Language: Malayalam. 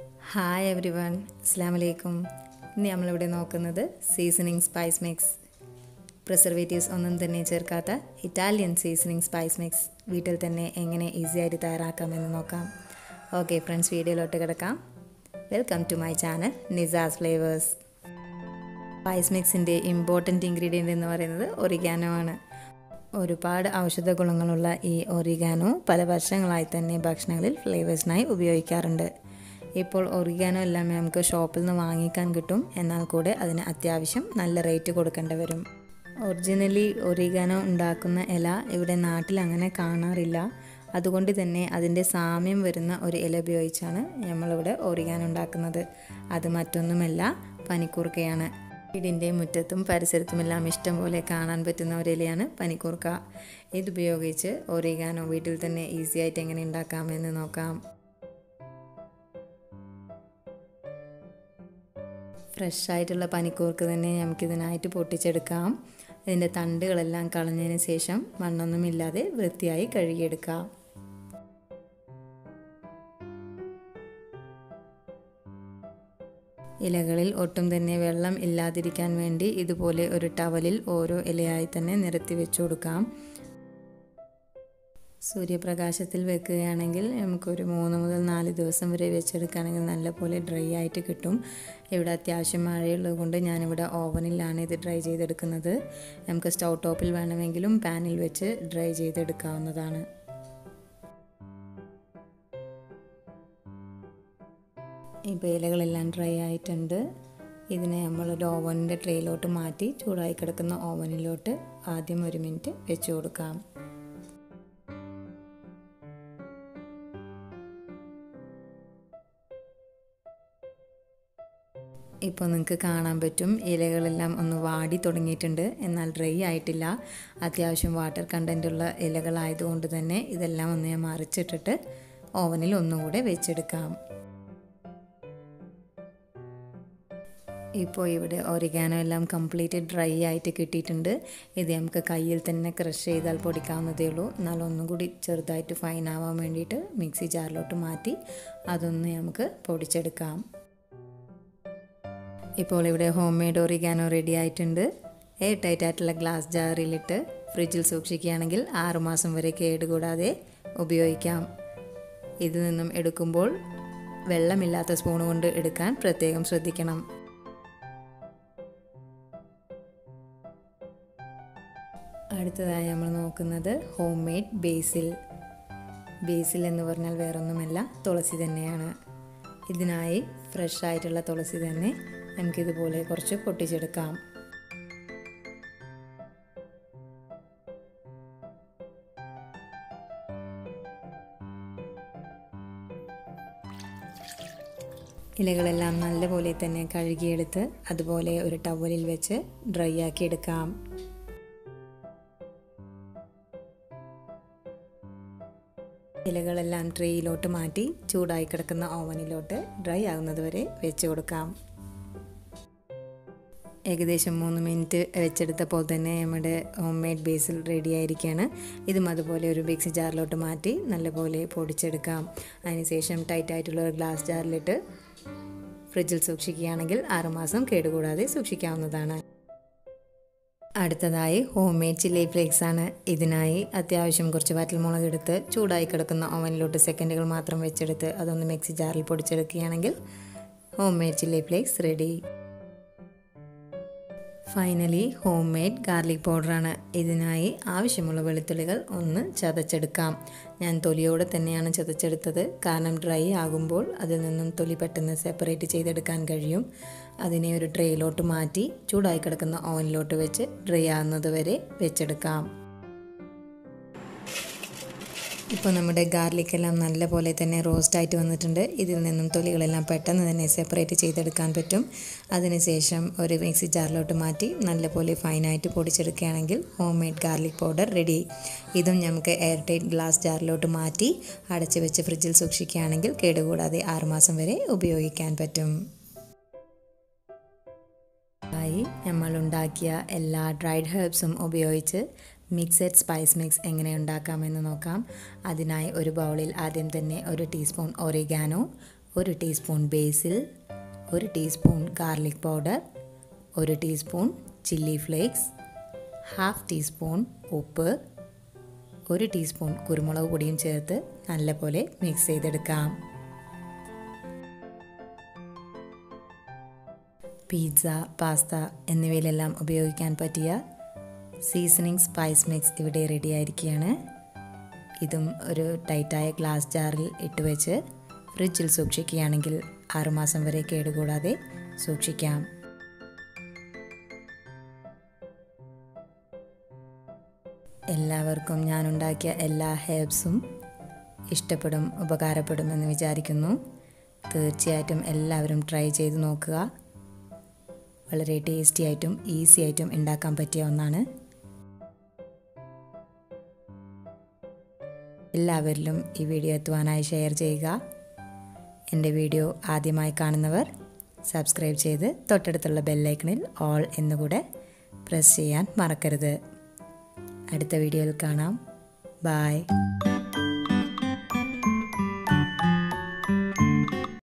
ഹായ് എവരി വൺ അസ്സാം വലൈക്കും ഇന്ന് നമ്മളിവിടെ നോക്കുന്നത് സീസണിങ് സ്പൈസ് മിക്സ് പ്രിസർവേറ്റീവ്സ് ഒന്നും തന്നെ ചേർക്കാത്ത ഇറ്റാലിയൻ സീസണിങ് സ്പൈസ് മിക്സ് വീട്ടിൽ തന്നെ എങ്ങനെ ഈസി ആയിട്ട് തയ്യാറാക്കാമെന്ന് നോക്കാം ഓക്കെ ഫ്രണ്ട്സ് വീഡിയോയിലോട്ട് കിടക്കാം welcome to my channel Nisa's flavours spice മിക്സിൻ്റെ ഇമ്പോർട്ടൻറ്റ് ഇൻഗ്രീഡിയൻ്റ് എന്ന് പറയുന്നത് ഒറിഗാനോ ആണ് ഒരുപാട് ഔഷധ ഗുണങ്ങളുള്ള ഈ ഒറിഗാനോ പല വർഷങ്ങളായി തന്നെ ഭക്ഷണങ്ങളിൽ ഫ്ലേവേഴ്സിനായി ഉപയോഗിക്കാറുണ്ട് ഇപ്പോൾ ഒറിഗാനോ എല്ലാം നമുക്ക് ഷോപ്പിൽ നിന്ന് വാങ്ങിക്കാൻ കിട്ടും എന്നാൽ കൂടെ അതിന് അത്യാവശ്യം നല്ല റേറ്റ് കൊടുക്കേണ്ടി വരും ഒറിജിനലി ഒറിഗാനോ ഉണ്ടാക്കുന്ന ഇല ഇവിടെ നാട്ടിൽ അങ്ങനെ കാണാറില്ല അതുകൊണ്ട് തന്നെ അതിൻ്റെ സാമ്യം വരുന്ന ഒരു ഇല ഉപയോഗിച്ചാണ് നമ്മളിവിടെ ഒറിഗാനോ ഉണ്ടാക്കുന്നത് അത് മറ്റൊന്നുമല്ല പനിക്കൂർക്കയാണ് വീടിൻ്റെ മുറ്റത്തും പരിസരത്തുമെല്ലാം ഇഷ്ടം പോലെ കാണാൻ പറ്റുന്ന ഒരു ഇലയാണ് പനിക്കൂർക്ക ഇതുപയോഗിച്ച് ഒറിഗാനോ വീട്ടിൽ തന്നെ ഈസി ആയിട്ട് എങ്ങനെ ഉണ്ടാക്കാമെന്ന് നോക്കാം ഫ്രഷ് ആയിട്ടുള്ള പനിക്കൂർക്ക് തന്നെ നമുക്കിതിനായിട്ട് പൊട്ടിച്ചെടുക്കാം ഇതിൻ്റെ തണ്ടുകളെല്ലാം കളഞ്ഞതിന് ശേഷം മണ്ണൊന്നുമില്ലാതെ വൃത്തിയായി കഴുകിയെടുക്കാം ഇലകളിൽ ഒട്ടും തന്നെ വെള്ളം ഇല്ലാതിരിക്കാൻ വേണ്ടി ഇതുപോലെ ഒരു ടവലിൽ ഓരോ ഇലയായി തന്നെ നിരത്തി വെച്ചു കൊടുക്കാം സൂര്യപ്രകാശത്തിൽ വെക്കുകയാണെങ്കിൽ നമുക്കൊരു മൂന്ന് മുതൽ നാല് ദിവസം വരെ വെച്ചെടുക്കുകയാണെങ്കിൽ നല്ലപോലെ ഡ്രൈ ആയിട്ട് കിട്ടും ഇവിടെ അത്യാവശ്യം മഴയുള്ളത് കൊണ്ട് ഞാനിവിടെ ഓവനിലാണ് ഇത് ഡ്രൈ ചെയ്തെടുക്കുന്നത് നമുക്ക് സ്റ്റൗ ടോപ്പിൽ വേണമെങ്കിലും പാനിൽ വെച്ച് ഡ്രൈ ചെയ്തെടുക്കാവുന്നതാണ് ഇപ്പോൾ ഇലകളെല്ലാം ഡ്രൈ ആയിട്ടുണ്ട് ഇതിനെ നമ്മളൊരു ഓവനിൻ്റെ ട്രേയിലോട്ട് മാറ്റി ചൂടായി കിടക്കുന്ന ഓവനിലോട്ട് ആദ്യം ഒരു മിനിറ്റ് വെച്ച് കൊടുക്കാം ഇപ്പോൾ നിങ്ങൾക്ക് കാണാൻ പറ്റും ഇലകളെല്ലാം ഒന്ന് വാടി തുടങ്ങിയിട്ടുണ്ട് എന്നാൽ ഡ്രൈ ആയിട്ടില്ല അത്യാവശ്യം വാട്ടർ കണ്ടൻറ്റുള്ള ഇലകളായതുകൊണ്ട് തന്നെ ഇതെല്ലാം ഒന്ന് ഞാൻ മറിച്ചിട്ടിട്ട് ഓവനിൽ ഒന്നുകൂടെ വെച്ചെടുക്കാം ഇപ്പോൾ ഇവിടെ ഒറിഗാനോ എല്ലാം കംപ്ലീറ്റ് ഡ്രൈ ആയിട്ട് കിട്ടിയിട്ടുണ്ട് ഇത് നമുക്ക് കയ്യിൽ തന്നെ ക്രഷ് ചെയ്താൽ പൊടിക്കാവുന്നതേ ഉള്ളൂ എന്നാൽ ഒന്നും കൂടി ചെറുതായിട്ട് ഫൈൻ ആവാൻ വേണ്ടിയിട്ട് മിക്സി ജാറിലോട്ട് മാറ്റി അതൊന്ന് നമുക്ക് പൊടിച്ചെടുക്കാം ഇപ്പോൾ ഇവിടെ ഹോം മെയ്ഡ് ഒറിഗാനോ റെഡി ആയിട്ടുണ്ട് എയർ ടൈറ്റ് ആയിട്ടുള്ള ഗ്ലാസ് ജാറിലിട്ട് ഫ്രിഡ്ജിൽ സൂക്ഷിക്കുകയാണെങ്കിൽ ആറുമാസം വരെ കേടുകൂടാതെ ഉപയോഗിക്കാം ഇതിൽ നിന്നും എടുക്കുമ്പോൾ വെള്ളമില്ലാത്ത സ്പൂൺ കൊണ്ട് എടുക്കാൻ പ്രത്യേകം ശ്രദ്ധിക്കണം അടുത്തതായി നമ്മൾ നോക്കുന്നത് ഹോം മെയ്ഡ് ബേസിൽ ബേസിൽ എന്ന് പറഞ്ഞാൽ വേറൊന്നുമല്ല തുളസി തന്നെയാണ് ഇതിനായി ഫ്രഷ് ആയിട്ടുള്ള തുളസി തന്നെ നമുക്കിതുപോലെ കുറച്ച് പൊട്ടിച്ചെടുക്കാം ഇലകളെല്ലാം നല്ലപോലെ തന്നെ കഴുകിയെടുത്ത് അതുപോലെ ഒരു ടവലിൽ വെച്ച് ഡ്രൈ ആക്കി എടുക്കാം ഇലകളെല്ലാം ട്രേയിലോട്ട് മാറ്റി ചൂടായി കിടക്കുന്ന ഓവനിലോട്ട് ഡ്രൈ ആകുന്നത് വരെ വെച്ച് കൊടുക്കാം ഏകദേശം മൂന്ന് മിനിറ്റ് വെച്ചെടുത്തപ്പോൾ തന്നെ നമ്മുടെ ഹോം മെയ്ഡ് ബേസിൽ റെഡി ആയിരിക്കുകയാണ് ഇതും അതുപോലെ ഒരു മിക്സി ജാറിലോട്ട് മാറ്റി നല്ലപോലെ പൊടിച്ചെടുക്കാം അതിനുശേഷം ടൈറ്റ് ആയിട്ടുള്ള ഒരു ഗ്ലാസ് ജാറിലിട്ട് ഫ്രിഡ്ജിൽ സൂക്ഷിക്കുകയാണെങ്കിൽ ആറുമാസം കേടുകൂടാതെ സൂക്ഷിക്കാവുന്നതാണ് അടുത്തതായി ഹോം മെയ്ഡ് ചില്ലി ഫ്ലേക്സ് ആണ് ഇതിനായി അത്യാവശ്യം കുറച്ച് വറ്റൽമുളക് എടുത്ത് ചൂടായി കിടക്കുന്ന ഓവനിലോട്ട് സെക്കൻഡുകൾ മാത്രം വെച്ചെടുത്ത് അതൊന്ന് മിക്സി ജാറിൽ പൊടിച്ചെടുക്കുകയാണെങ്കിൽ home made chilli flakes ready finally home made garlic പൗഡറാണ് ഇതിനായി ആവശ്യമുള്ള വെളുത്തുള്ളികൾ ഒന്ന് ചതച്ചെടുക്കാം ഞാൻ തൊലിയോടെ തന്നെയാണ് ചതച്ചെടുത്തത് കാരണം ഡ്രൈ ആകുമ്പോൾ അതിൽ നിന്നും തൊലി പെട്ടെന്ന് സെപ്പറേറ്റ് ചെയ്തെടുക്കാൻ കഴിയും അതിനെ ഒരു ട്രേയിലോട്ട് മാറ്റി ചൂടായി കിടക്കുന്ന ഓവനിലോട്ട് വെച്ച് ഡ്രൈ ആകുന്നത് വരെ വെച്ചെടുക്കാം ഇപ്പോൾ നമ്മുടെ ഗാർലിക് എല്ലാം നല്ലപോലെ തന്നെ റോസ്റ്റ് ആയിട്ട് വന്നിട്ടുണ്ട് ഇതിൽ നിന്നും തൊലികളെല്ലാം പെട്ടെന്ന് തന്നെ സെപ്പറേറ്റ് ചെയ്തെടുക്കാൻ പറ്റും അതിനുശേഷം ഒരു മിക്സി ജാറിലോട്ട് മാറ്റി നല്ലപോലെ ഫൈനായിട്ട് പൊടിച്ചെടുക്കുകയാണെങ്കിൽ home made garlic powder ready ഇതും നമുക്ക് എയർ ടൈറ്റ് ഗ്ലാസ് ജാറിലോട്ട് മാറ്റി അടച്ചു വെച്ച് ഫ്രിഡ്ജിൽ സൂക്ഷിക്കുകയാണെങ്കിൽ കേടുകൂടാതെ ആറുമാസം വരെ ഉപയോഗിക്കാൻ പറ്റും ആയി നമ്മൾ ഉണ്ടാക്കിയ എല്ലാ ഡ്രൈഡ് ഹെർബ്സും ഉപയോഗിച്ച് മിക്സഡ് സ്പൈസ് മിക്സ് എങ്ങനെ ഉണ്ടാക്കാമെന്ന് നോക്കാം അതിനായി ഒരു ബൗളിൽ ആദ്യം തന്നെ ഒരു ടീസ്പൂൺ ഒറിഗാനോ ഒരു ടീസ്പൂൺ ബേസിൽ ഒരു ടീസ്പൂൺ ഗാർലിക് പൗഡർ ഒരു teaspoon chilli flakes half teaspoon ഉപ്പ് ഒരു ടീസ്പൂൺ കുരുമുളക് പൊടിയും ചേർത്ത് നല്ലപോലെ മിക്സ് ചെയ്തെടുക്കാം പിസ്സ പാസ്ത എന്നിവയിലെല്ലാം ഉപയോഗിക്കാൻ പറ്റിയ സീസണിങ് സ്പൈസ് മിക്സ് ഇവിടെ റെഡി ആയിരിക്കുകയാണ് ഇതും ഒരു ടൈറ്റായ ഗ്ലാസ് ജാറിൽ ഇട്ട് വെച്ച് ഫ്രിഡ്ജിൽ സൂക്ഷിക്കുകയാണെങ്കിൽ ആറുമാസം വരെ കേടുകൂടാതെ സൂക്ഷിക്കാം എല്ലാവർക്കും ഞാനുണ്ടാക്കിയ എല്ലാ ഹെർബ്സും ഇഷ്ടപ്പെടും ഉപകാരപ്പെടുമെന്ന് വിചാരിക്കുന്നു തീർച്ചയായിട്ടും എല്ലാവരും ട്രൈ ചെയ്ത് നോക്കുക വളരെ ടേസ്റ്റി ആയിട്ടും ഈസി ആയിട്ടും ഉണ്ടാക്കാൻ പറ്റിയ ഒന്നാണ് എല്ലാവരിലും ഈ വീഡിയോ എത്തുവാനായി ഷെയർ ചെയ്യുക എൻ്റെ വീഡിയോ ആദ്യമായി കാണുന്നവർ സബ്സ്ക്രൈബ് ചെയ്ത് തൊട്ടടുത്തുള്ള ബെല്ലൈക്കണിൽ ഓൾ എന്നുകൂടെ പ്രസ് ചെയ്യാൻ മറക്കരുത് അടുത്ത വീഡിയോയിൽ കാണാം ബായ്